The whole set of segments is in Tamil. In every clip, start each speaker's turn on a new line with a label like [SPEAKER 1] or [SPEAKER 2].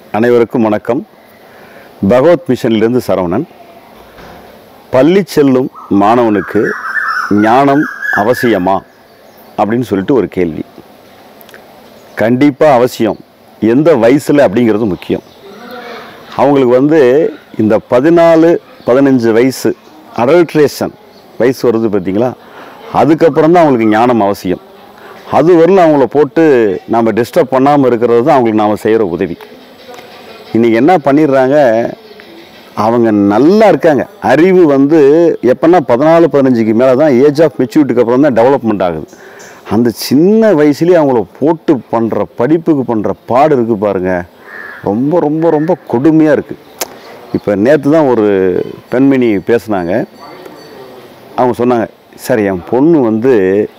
[SPEAKER 1] அனைவருக்கும் வணக்கம் பகவத் மிஷனிலிருந்து சரவணன் பள்ளி செல்லும் மாணவனுக்கு ஞானம் அவசியமா அப்படின்னு சொல்லிட்டு ஒரு கேள்வி கண்டிப்பாக அவசியம் எந்த வயசில் அப்படிங்கிறது முக்கியம் அவங்களுக்கு வந்து இந்த பதினாலு பதினஞ்சு வயசு அடல்ட்ரேஷன் வயசு வருது பார்த்தீங்களா அதுக்கப்புறம் தான் அவங்களுக்கு ஞானம் அவசியம் அது வரலும் அவங்கள போட்டு நம்ம டிஸ்டர்ப் பண்ணாமல் இருக்கிறது தான் அவங்களுக்கு நாம் செய்கிற உதவி இன்றைக்கி என்ன பண்ணிடுறாங்க அவங்க நல்லா இருக்காங்க அறிவு வந்து எப்போன்னா பதினாலு பதினஞ்சுக்கு மேலே தான் ஏஜ் ஆஃப் மெச்சூரிட்டிக்கு அப்புறம் தான் டெவலப்மெண்ட் ஆகுது அந்த சின்ன வயசுலேயே அவங்கள போட்டு பண்ணுற படிப்புக்கு பண்ணுற பாடு இருக்குது பாருங்கள் ரொம்ப ரொம்ப ரொம்ப கொடுமையாக இருக்குது இப்போ நேற்று தான் ஒரு பெண்மணி பேசுனாங்க அவங்க சொன்னாங்க சார் என் பொண்ணு வந்து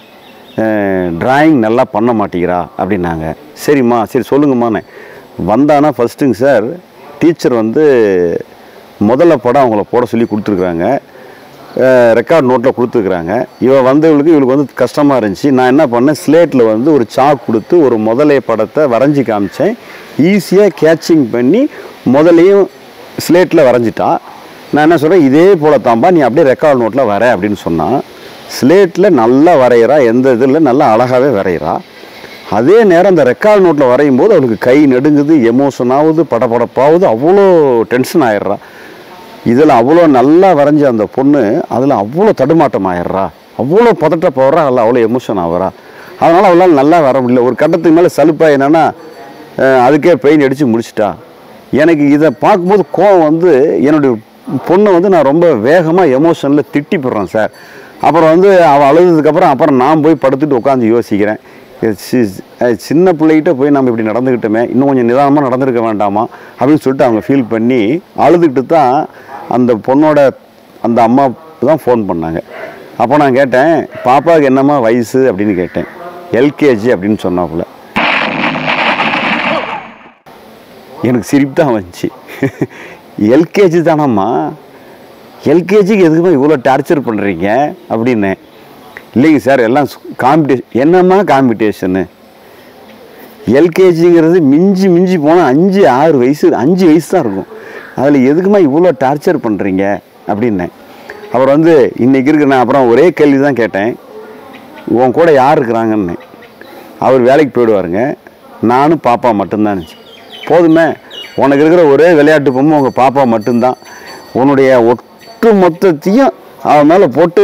[SPEAKER 1] டிராயிங் நல்லா பண்ண மாட்டேங்கிறா அப்படின்னாங்க சரிம்மா சரி சொல்லுங்கம்மாண்ணே வந்தானா ஃபஸ்ட்டுங்க சார் டீச்சர் வந்து முதல்ல படம் அவங்கள போட சொல்லி கொடுத்துருக்குறாங்க ரெக்கார்ட் நோட்டில் கொடுத்துருக்குறாங்க இவ வந்தவங்களுக்கு இவளுக்கு வந்து கஷ்டமாக இருந்துச்சு நான் என்ன பண்ணேன் ஸ்லேட்டில் வந்து ஒரு சாக் கொடுத்து ஒரு முதலை படத்தை வரைஞ்சி காமிச்சேன் ஈஸியாக கேட்சிங் பண்ணி முதலையும் ஸ்லேட்டில் வரைஞ்சிட்டா நான் என்ன சொல்கிறேன் இதே போல தான்பா நீ அப்படியே ரெக்கார்ட் நோட்டில் வர அப்படின்னு சொன்னான் ஸ்லேட்டில் நல்லா வரைகிறா எந்த இதில் நல்லா அழகாகவே வரைகிறா அதே நேரம் அந்த ரெக்கார்ட் நோட்டில் வரையும் போது அவளுக்கு கை நடுங்குது எமோஷன் ஆகுது படபடப்பாகுது அவ்வளோ டென்ஷன் ஆயிடுறா இதில் அவ்வளோ நல்லா வரைஞ்ச அந்த பொண்ணு அதில் அவ்வளோ தடுமாட்டம் ஆயிடுறா அவ்வளோ பதட்ட போடுறா அதில் அவ்வளோ எமோஷன் ஆகுறா அதனால் அவளால் நல்லா வர முடியல ஒரு கட்டத்துக்கு மேலே சலுப்பாக என்னென்னா அதுக்கே பெயின் அடித்து முடிச்சிட்டா எனக்கு இதை பார்க்கும்போது கோவம் வந்து என்னுடைய பொண்ணை வந்து நான் ரொம்ப வேகமாக எமோஷனில் திட்டி போடுறேன் சார் அப்புறம் வந்து அவள் அழுதுக்கப்புறம் அப்புறம் நான் போய் படுத்துட்டு உட்காந்து யோசிக்கிறேன் இது சி- அஹ் சின்ன பிள்ளைகிட்ட போய் நம்ம இப்படி நடந்துக்கிட்டோமே இன்னும் கொஞ்சம் நிதானமாக நடந்திருக்க வேண்டாமா அப்படின்னு சொல்லிட்டு அவங்க ஃபீல் பண்ணி அழுதுகிட்டு தான் அந்த பொண்ணோட அந்த அம்மா தான் ஃபோன் பண்ணாங்க அப்போ நான் கேட்டேன் பாப்பாவுக்கு என்னம்மா வயசு அப்படின்னு கேட்டேன் எல்கேஜி அப்படின்னு சொன்னாப்புல எனக்கு சிரிப்பு தான் வந்துச்சு எல்கேஜி தானம்மா எல்கேஜிக்கு எதுக்குமா இவ்வளோ டார்ச்சர் பண்ணுறீங்க அப்படின்னேன் இல்லைங்க சார் எல்லாம் காம்படிஷன் என்னம்மா காம்படிஷனு எல்கேஜிங்கிறது மிஞ்சி மிஞ்சி போனால் அஞ்சு ஆறு வயசு அஞ்சு வயசு தான் இருக்கும் அதில் எதுக்குமா இவ்வளோ டார்ச்சர் பண்ணுறீங்க அப்படின்னேன் அப்புறம் வந்து இன்றைக்கி இருக்கிற நான் அப்புறம் ஒரே கேள்வி தான் கேட்டேன் உன் கூட யார் இருக்கிறாங்கன்னு அவர் வேலைக்கு போயிடுவாருங்க நானும் பாப்பா மட்டும்தான் இருந்துச்சு. போதுமே உனக்கு இருக்கிற ஒரே விளையாட்டு பொம்மை உங்கள் பாப்பா மட்டும்தான் உன்னுடைய ஒட்டு மொத்தத்தையும் அவன் மேலே போட்டு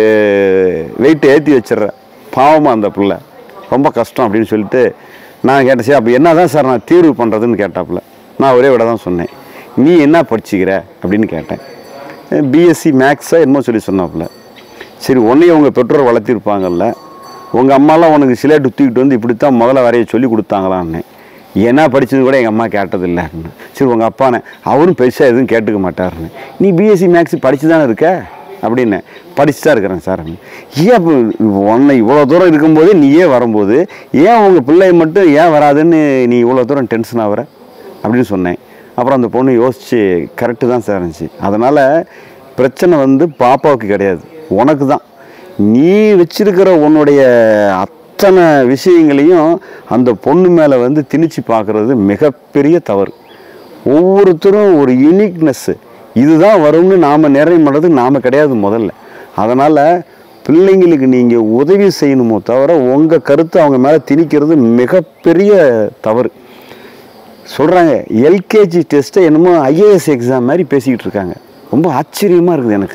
[SPEAKER 1] வெயிட் ஏற்றி வச்சிடுற பாவமாக அந்த பிள்ளை ரொம்ப கஷ்டம் அப்படின்னு சொல்லிட்டு நான் கேட்டேன் சரி அப்போ என்ன தான் சார் நான் தீர்வு பண்ணுறதுன்னு கேட்டாப்புல நான் ஒரே விட தான் சொன்னேன் நீ என்ன படிச்சுக்கிற அப்படின்னு கேட்டேன் பிஎஸ்சி மேக்ஸாக என்னமோ சொல்லி சொன்னாப்புல சரி உன்னையும் உங்கள் பெற்றோர் வளர்த்திருப்பாங்கல்ல உங்கள் அம்மாலாம் உனக்கு சிலேட்டு தூக்கிட்டு வந்து இப்படித்தான் முதல்ல வரைய சொல்லி கொடுத்தாங்களான்னு என்ன படிச்சது கூட எங்கள் அம்மா கேட்டதில்லைன்னு சரி உங்கள் அப்பானே அவரும் பெருசாக எதுவும் கேட்டுக்க மாட்டாருன்னு நீ பிஎஸ்சி மேக்ஸ் படிச்சு தானே இருக்க அப்படின்னு படிச்சு தான் இருக்கிறேன் சார் ஏன் இப்போ உன்னை இவ்வளோ தூரம் இருக்கும்போது நீயே வரும்போது ஏன் உங்கள் பிள்ளை மட்டும் ஏன் வராதுன்னு நீ இவ்வளோ தூரம் டென்ஷன் ஆகுற அப்படின்னு சொன்னேன் அப்புறம் அந்த பொண்ணு யோசிச்சு கரெக்டு தான் சார் இருந்துச்சு அதனால் பிரச்சனை வந்து பாப்பாவுக்கு கிடையாது உனக்கு தான் நீ வச்சிருக்கிற உன்னுடைய அத்தனை விஷயங்களையும் அந்த பொண்ணு மேலே வந்து திணிச்சு பார்க்குறது மிகப்பெரிய தவறு ஒவ்வொருத்தரும் ஒரு யூனிக்னஸ்ஸு இதுதான் வரும்னு நாம் நிறைய பண்ணுறது நாம் கிடையாது முதல்ல அதனால் பிள்ளைங்களுக்கு நீங்கள் உதவி செய்யணுமோ தவிர உங்கள் கருத்தை அவங்க மேலே திணிக்கிறது மிகப்பெரிய தவறு சொல்கிறாங்க எல்கேஜி டெஸ்ட்டை என்னமோ ஐஏஎஸ் எக்ஸாம் மாதிரி பேசிக்கிட்டு இருக்காங்க ரொம்ப ஆச்சரியமாக இருக்குது எனக்கு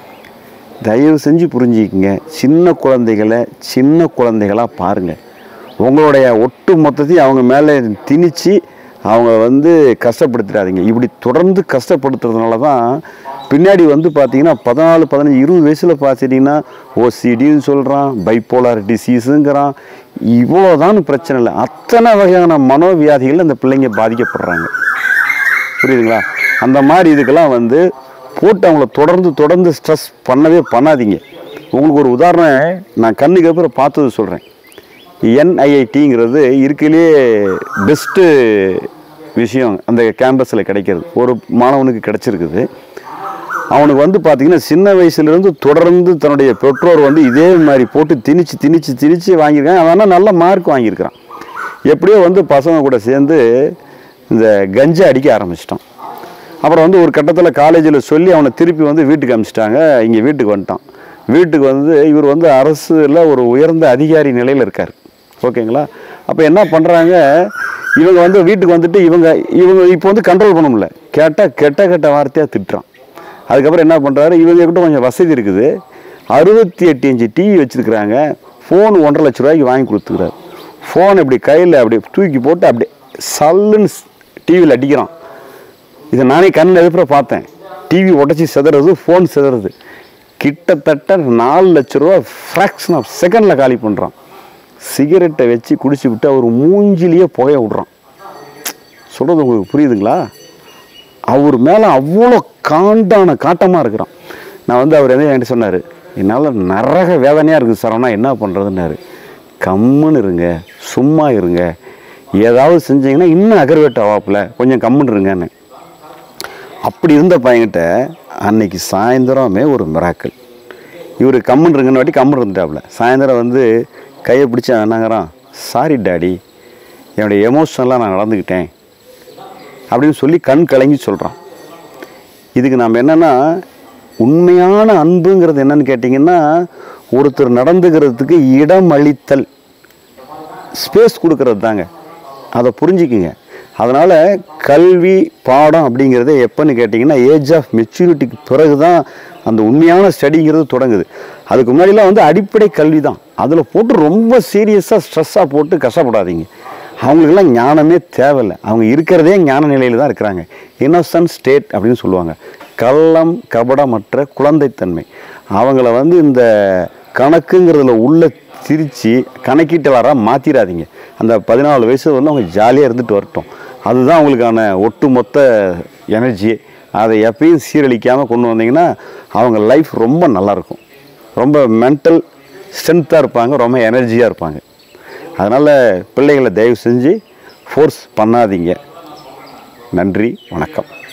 [SPEAKER 1] தயவு செஞ்சு புரிஞ்சுக்கங்க சின்ன குழந்தைகளை சின்ன குழந்தைகளாக பாருங்கள் உங்களுடைய ஒட்டு மொத்தத்தையும் அவங்க மேலே திணிச்சு அவங்க வந்து கஷ்டப்படுத்திடாதீங்க இப்படி தொடர்ந்து கஷ்டப்படுத்துறதுனால தான் பின்னாடி வந்து பார்த்தீங்கன்னா பதினாலு பதினஞ்சு இருபது வயசில் பார்த்துட்டிங்கன்னா ஓசிடின்னு சொல்கிறான் பைப்போலார் டிசீஸுங்கிறான் இவ்வளோதான் பிரச்சனை இல்லை அத்தனை வகையான மனோவியாதிகள் அந்த பிள்ளைங்க பாதிக்கப்படுறாங்க புரியுதுங்களா அந்த மாதிரி இதுக்கெல்லாம் வந்து போட்டு அவங்கள தொடர்ந்து தொடர்ந்து ஸ்ட்ரெஸ் பண்ணவே பண்ணாதீங்க உங்களுக்கு ஒரு உதாரணம் நான் கண்ணுக்கு அப்புறம் பார்த்தது சொல்கிறேன் என்ஐஐடிங்கிறது இருக்கையிலே பெஸ்ட்டு விஷயம் அந்த கேம்பஸில் கிடைக்கிறது ஒரு மாணவனுக்கு கிடைச்சிருக்குது அவனுக்கு வந்து பார்த்தீங்கன்னா சின்ன வயசுலேருந்து தொடர்ந்து தன்னுடைய பெற்றோர் வந்து இதே மாதிரி போட்டு திணிச்சு திணிச்சு திணிச்சு வாங்கியிருக்காங்க அவன் நல்ல மார்க் வாங்கியிருக்கிறான் எப்படியோ வந்து பசங்க கூட சேர்ந்து இந்த கஞ்சா அடிக்க ஆரம்பிச்சிட்டான் அப்புறம் வந்து ஒரு கட்டத்தில் காலேஜில் சொல்லி அவனை திருப்பி வந்து வீட்டுக்கு அனுப்பிச்சிட்டாங்க இங்கே வீட்டுக்கு வந்துட்டான் வீட்டுக்கு வந்து இவர் வந்து அரசுல ஒரு உயர்ந்த அதிகாரி நிலையில் இருக்கார் ஓகேங்களா அப்போ என்ன பண்ணுறாங்க இவங்க வந்து வீட்டுக்கு வந்துட்டு இவங்க இவங்க இப்போ வந்து கண்ட்ரோல் பண்ண முடியல கேட்டால் கெட்ட கெட்ட வார்த்தையாக திட்டுறான் அதுக்கப்புறம் என்ன பண்ணுறாரு இவங்க கிட்ட கொஞ்சம் வசதி இருக்குது அறுபத்தி எட்டு இன்ச்சு டிவி வச்சுருக்குறாங்க ஃபோன் ஒன்றரை லட்ச ரூபாய்க்கு வாங்கி கொடுத்துக்கிறாரு ஃபோன் இப்படி கையில் அப்படி தூக்கி போட்டு அப்படி சல்லுன்னு டிவியில் அடிக்கிறான் இதை நானே கண்ணில் எதிர்ப்புற பார்த்தேன் டிவி உடச்சி சிதறது ஃபோன் சிதறது கிட்டத்தட்ட நாலு லட்ச ரூபா ஃப்ராக்ஷன் ஆஃப் செகண்டில் காலி பண்ணுறான் சிகரெட்டை வச்சு குடிச்சு விட்டு அவர் மூஞ்சிலேயே புகைய விடுறான் சொல்கிறது உங்களுக்கு புரியுதுங்களா அவர் மேலே அவ்வளோ காண்டான காட்டமாக இருக்கிறான் நான் வந்து அவர் என்ன என்கிட்ட சொன்னார் என்னால் நரக வேதனையாக இருக்குது சரவணா என்ன பண்ணுறதுன்னாரு கம்முன்னு இருங்க சும்மா இருங்க ஏதாவது செஞ்சீங்கன்னா இன்னும் அகர்வேட் ஆவாப்புல கொஞ்சம் கம்முன்னு இருங்கன்னு அப்படி இருந்த பையன்கிட்ட அன்னைக்கு சாயந்தரமே ஒரு மிராக்கள் இவர் கம்முன்னு இருங்கன்னு வாட்டி கம்முன்னு இருந்துட்டாப்புல சாயந்தரம் வந்து கையை பிடிச்சி என்னங்கிறான் சாரி டாடி என்னுடைய எமோஷனலாக நான் நடந்துக்கிட்டேன் அப்படின்னு சொல்லி கண் கலங்கி சொல்கிறான் இதுக்கு நாம் என்னென்னா உண்மையான அன்புங்கிறது என்னன்னு கேட்டிங்கன்னா ஒருத்தர் நடந்துக்கிறதுக்கு இடம் அளித்தல் ஸ்பேஸ் கொடுக்கறது தாங்க அதை புரிஞ்சுக்குங்க அதனால் கல்வி பாடம் அப்படிங்கிறது எப்போன்னு கேட்டிங்கன்னா ஏஜ் ஆஃப் மெச்சூரிட்டிக்கு பிறகு தான் அந்த உண்மையான ஸ்டடிங்கிறது தொடங்குது அதுக்கு முன்னாடிலாம் வந்து அடிப்படை கல்வி தான் அதில் போட்டு ரொம்ப சீரியஸாக ஸ்ட்ரெஸ்ஸாக போட்டு கஷ்டப்படாதீங்க அவங்களுக்கெல்லாம் ஞானமே தேவையில்லை அவங்க இருக்கிறதே ஞான நிலையில் தான் இருக்கிறாங்க இன்னோசன்ட் ஸ்டேட் அப்படின்னு சொல்லுவாங்க கள்ளம் கபடமற்ற குழந்தைத்தன்மை அவங்கள வந்து இந்த கணக்குங்கிறதுல உள்ள திரிச்சு கணக்கிட்டு வர மாற்றிடாதீங்க அந்த பதினாலு வயசு வந்து அவங்க ஜாலியாக இருந்துட்டு வரட்டும் அதுதான் அவங்களுக்கான ஒட்டுமொத்த எனர்ஜி அதை எப்பயும் சீரழிக்காமல் கொண்டு வந்தீங்கன்னா அவங்க லைஃப் ரொம்ப நல்லாயிருக்கும் ரொம்ப மென்டல் ஸ்ட்ரென்த்தாக இருப்பாங்க ரொம்ப எனர்ஜியாக இருப்பாங்க அதனால் பிள்ளைகளை தயவு செஞ்சு ஃபோர்ஸ் பண்ணாதீங்க நன்றி வணக்கம்